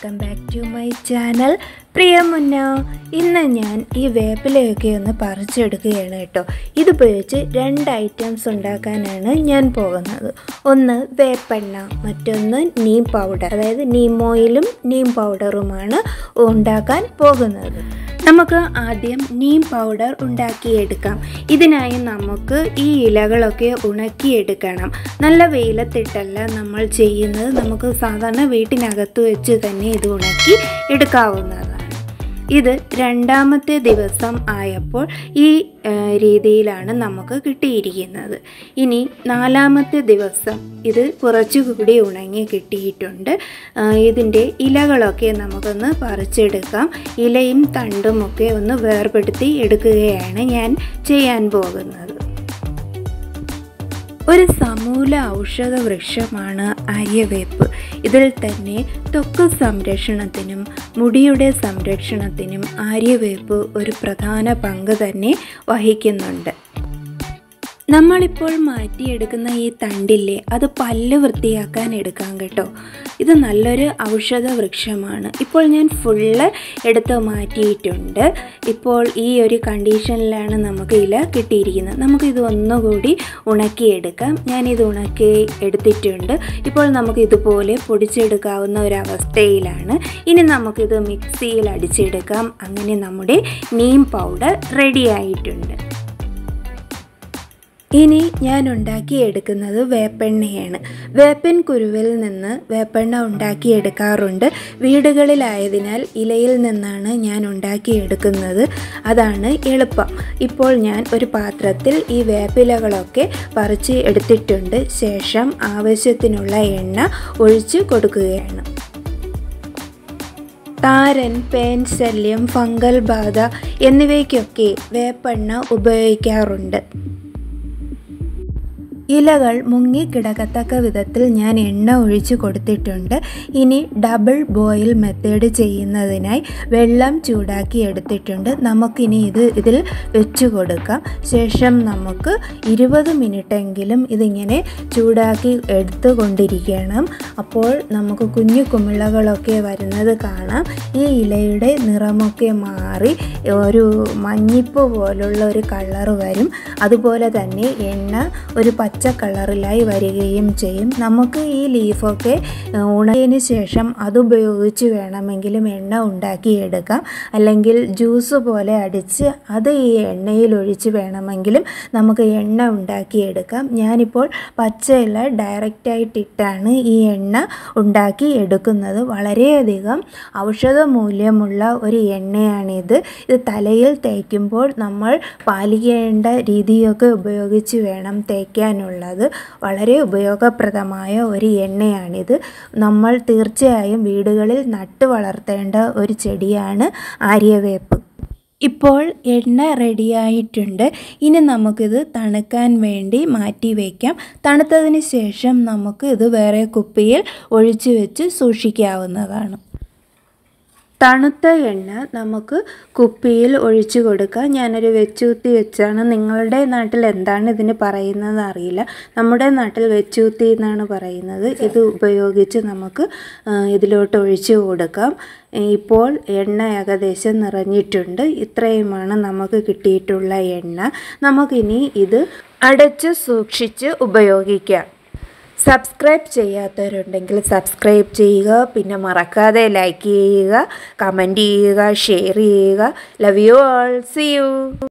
welcome back to my channel പ്രിയ മുന്ന ഇന്ന് ഞാൻ ഈ വേപ്പിലയൊക്കെ ഒന്ന് പറിച്ചെടുക്കുകയാണ് കേട്ടോ ഇതുപയോഗിച്ച് രണ്ട് ഐറ്റംസ് ഉണ്ടാക്കാനാണ് ഞാൻ പോകുന്നത് ഒന്ന് വേപ്പെണ്ണ മറ്റൊന്ന് നീം പൗഡർ അതായത് നീം ഓയിലും നീം പൗഡറുമാണ് ഉണ്ടാക്കാൻ പോകുന്നത് നമുക്ക് ആദ്യം നീം പൗഡർ ഉണ്ടാക്കിയെടുക്കാം ഇതിനായി നമുക്ക് ഈ ഇലകളൊക്കെ ഉണക്കിയെടുക്കണം നല്ല വെയിലത്തിട്ടല്ല നമ്മൾ ചെയ്യുന്നത് നമുക്ക് സാധാരണ വീട്ടിനകത്ത് വെച്ച് തന്നെ ഇത് ഉണക്കി എടുക്കാവുന്നതാണ് ഇത് രണ്ടാമത്തെ ദിവസം ആയപ്പോൾ ഈ രീതിയിലാണ് നമുക്ക് കിട്ടിയിരിക്കുന്നത് ഇനി നാലാമത്തെ ദിവസം ഇത് കുറച്ചുകൂടി ഉണങ്ങി കിട്ടിയിട്ടുണ്ട് ഇതിൻ്റെ ഇലകളൊക്കെ നമുക്കൊന്ന് പറിച്ചെടുക്കാം ഇലയും തണ്ടുമൊക്കെ ഒന്ന് വേർപെടുത്തി എടുക്കുകയാണ് ഞാൻ ചെയ്യാൻ പോകുന്നത് ഒരു സമൂല ഔഷധ വൃക്ഷമാണ് ആര്യവേപ്പ് ഇതിൽ തന്നെ ത്വക്ക് സംരക്ഷണത്തിനും മുടിയുടെ സംരക്ഷണത്തിനും ആര്യവേപ്പ് ഒരു പ്രധാന പങ്ക് തന്നെ വഹിക്കുന്നുണ്ട് നമ്മളിപ്പോൾ മാറ്റിയെടുക്കുന്ന ഈ തണ്ടില്ലേ അത് പല്ല് വൃത്തിയാക്കാൻ എടുക്കാം കേട്ടോ ഇത് നല്ലൊരു ഔഷധ വൃക്ഷമാണ് ഇപ്പോൾ ഞാൻ ഫുള്ള് എടുത്ത് മാറ്റിയിട്ടുണ്ട് ഇപ്പോൾ ഈ ഒരു കണ്ടീഷനിലാണ് നമുക്ക് ഇല കിട്ടിയിരിക്കുന്നത് നമുക്കിത് ഒന്നുകൂടി ഉണക്കിയെടുക്കാം ഞാനിത് ഉണക്കി എടുത്തിട്ടുണ്ട് ഇപ്പോൾ നമുക്ക് ഇതുപോലെ പൊടിച്ചെടുക്കാവുന്ന ഒരവസ്ഥയിലാണ് ഇനി നമുക്കിത് മിക്സിയിൽ അടിച്ചെടുക്കാം അങ്ങനെ നമ്മുടെ നീം പൗഡർ റെഡി ആയിട്ടുണ്ട് ഇനി ഞാൻ ഉണ്ടാക്കിയെടുക്കുന്നത് വേപ്പെണ്ണയാണ് വേപ്പൻ കുരുവിൽ നിന്ന് വേപ്പെണ്ണ ഉണ്ടാക്കിയെടുക്കാറുണ്ട് വീടുകളിലായതിനാൽ ഇലയിൽ നിന്നാണ് ഞാൻ ഉണ്ടാക്കിയെടുക്കുന്നത് അതാണ് എളുപ്പം ഇപ്പോൾ ഞാൻ ഒരു പാത്രത്തിൽ ഈ വേപ്പിലകളൊക്കെ പറിച്ച് എടുത്തിട്ടുണ്ട് ശേഷം ആവശ്യത്തിനുള്ള എണ്ണ ഒഴിച്ച് കൊടുക്കുകയാണ് താരൻ പേൻ ശല്യം ഫംഗൽ ബാധ എന്നിവയ്ക്കൊക്കെ വേപ്പെണ്ണ ഉപയോഗിക്കാറുണ്ട് ഇലകൾ മുങ്ങിക്കിടക്കത്തക്ക വിധത്തിൽ ഞാൻ എണ്ണ ഒഴിച്ചു കൊടുത്തിട്ടുണ്ട് ഇനി ഡബിൾ ബോയിൽ മെത്തേഡ് ചെയ്യുന്നതിനായി വെള്ളം ചൂടാക്കി എടുത്തിട്ടുണ്ട് നമുക്കിനി ഇത് ഇതിൽ വെച്ചു കൊടുക്കാം ശേഷം നമുക്ക് ഇരുപത് മിനിറ്റെങ്കിലും ഇതിങ്ങനെ ചൂടാക്കി എടുത്തു കൊണ്ടിരിക്കണം അപ്പോൾ നമുക്ക് കുഞ്ഞു കുമിളകളൊക്കെ വരുന്നത് കാണാം ഈ ഇലയുടെ നിറമൊക്കെ മാറി ഒരു മഞ്ഞിപ്പ് പോലുള്ള ഒരു കളറ് വരും അതുപോലെ തന്നെ എണ്ണ ഒരു പച്ച പച്ച കളറിലായി വരികയും ചെയ്യും നമുക്ക് ഈ ലീഫൊക്കെ ഉണങ്ങിയതിന് ശേഷം അതുപയോഗിച്ച് വേണമെങ്കിലും എണ്ണ ഉണ്ടാക്കിയെടുക്കാം അല്ലെങ്കിൽ ജ്യൂസ് പോലെ അടിച്ച് അത് ഈ എണ്ണയിൽ ഒഴിച്ച് വേണമെങ്കിലും നമുക്ക് എണ്ണ ഉണ്ടാക്കിയെടുക്കാം ഞാനിപ്പോൾ പച്ചയില ഡയറക്റ്റായിട്ടിട്ടാണ് ഈ എണ്ണ ഉണ്ടാക്കി എടുക്കുന്നത് വളരെയധികം ഔഷധ മൂല്യമുള്ള ഒരു എണ്ണയാണിത് ഇത് തലയിൽ തേക്കുമ്പോൾ നമ്മൾ പാലിക്കേണ്ട രീതിയൊക്കെ ഉപയോഗിച്ച് വേണം തേക്കാനുള്ള ഉള്ളത് വളരെ ഉപയോഗപ്രദമായ ഒരു എണ്ണയാണിത് നമ്മൾ തീർച്ചയായും വീടുകളിൽ നട്ടു വളർത്തേണ്ട ഒരു ചെടിയാണ് ആര്യവേപ്പ് ഇപ്പോൾ എണ്ണ റെഡിയായിട്ടുണ്ട് ഇനി നമുക്കിത് തണുക്കാൻ വേണ്ടി മാറ്റി വയ്ക്കാം തണുത്തതിന് ശേഷം നമുക്ക് ഇത് വേറെ കുപ്പിയിൽ ഒഴിച്ചു വെച്ച് സൂക്ഷിക്കാവുന്നതാണ് തണുത്ത എണ്ണ നമുക്ക് കുപ്പിയിൽ ഒഴിച്ചു കൊടുക്കാം ഞാനൊരു വെച്ചൂത്തി വെച്ചാണ് നിങ്ങളുടെ നാട്ടിൽ എന്താണ് ഇതിന് പറയുന്നത് അറിയില്ല നമ്മുടെ നാട്ടിൽ വെച്ചൂത്തി എന്നാണ് പറയുന്നത് ഇത് ഉപയോഗിച്ച് നമുക്ക് ഇതിലോട്ട് ഒഴിച്ചു കൊടുക്കാം ഇപ്പോൾ എണ്ണ ഏകദേശം നിറഞ്ഞിട്ടുണ്ട് ഇത്രയുമാണ് നമുക്ക് കിട്ടിയിട്ടുള്ള എണ്ണ നമുക്കിനി ഇത് അടച്ച് സൂക്ഷിച്ച് ഉപയോഗിക്കാം സബ്സ്ക്രൈബ് ചെയ്യാത്തവരുണ്ടെങ്കിൽ സബ്സ്ക്രൈബ് ചെയ്യുക പിന്നെ മറക്കാതെ ലൈക്ക് ചെയ്യുക കമൻറ്റ് ചെയ്യുക ഷെയർ ചെയ്യുക love you all see U